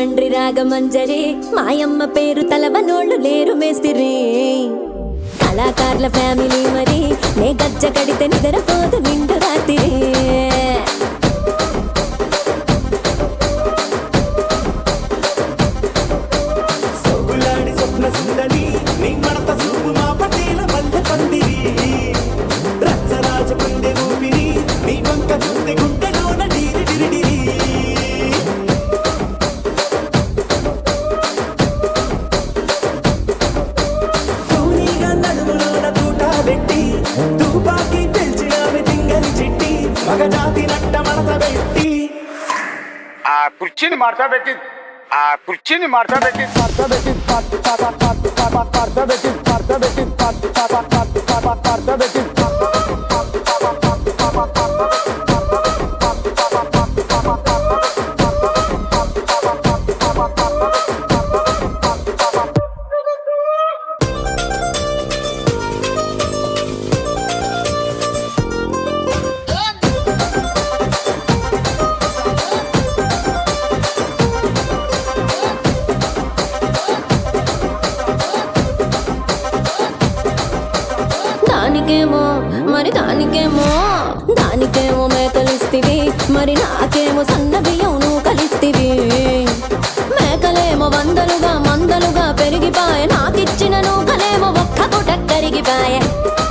రాజమండ్రి రాగమంజరి మాయమ్మ పేరు తలవనోళ్ళు లేరు మేస్తిరి కళాకారుల ఫ్యామిలీ మరి నే గజ్జ కడితే నిద్రపోదు నిండు రాత్రి సొగులాడి స్వప్న సుందరి నీ మడత చూపు మా పటేల మల్లె పందిరి రచ్చరాజ పందె ఊపిరి నీ వంక చూస్తే గుండెలోన డీరి డిరిడిరి తూనీగా నడుములోన తూట పెట్టి తుపాకి పెంచినావి తింగని చిట్టి మగజాతి నట్ట మడత పెట్టి ఆ కుర్చీని మార్చబెట్టి ఆ కుర్చీని మార్చబెట్టి మార్చబెట్టి మార్చబెట్టి మార్చబెట్టి మార్చబెట్టి దానికేమో మరి దానికేమో దానికేమో మేకలిస్తివి మరి నాకేమో సన్న బియ్యం నువ్వు కలిస్తివి మేకలేమో వందలుగా మందలుగా పెరిగిపాయే నాకిచ్చిన నూకలేమో ఒక్క పూట కరిగిపాయే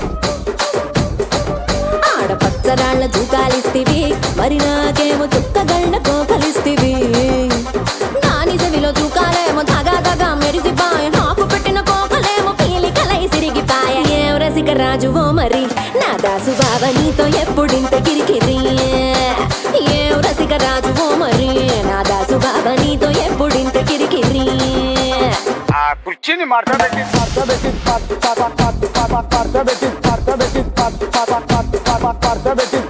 ఆడపచ్చరాళ్ళ తూకాలిస్తివి మరి నాకేమో చుక్కగళ్ళ కోకలిస్తివి దాని చెవిలో తూకాలేమో దగా దగా మెరిసిపాయ నాకు పెట్టిన కోకలేమో పీలికలై సిరిగిపాయ ఏం రసిక రాజువో మరి నా దాసు బావ నీతో ఎప్పుడింత కిరికిరి ఏం రసిక రాజువో మరి నా దాసు బావ నీతో ఎప్పుడింత కిరికిరి ఆ కుర్చీని మార్చబెట్టి మార్చబెట్టి మార్చబెట్టి మార్చబెట్టి మార్చబెట్టి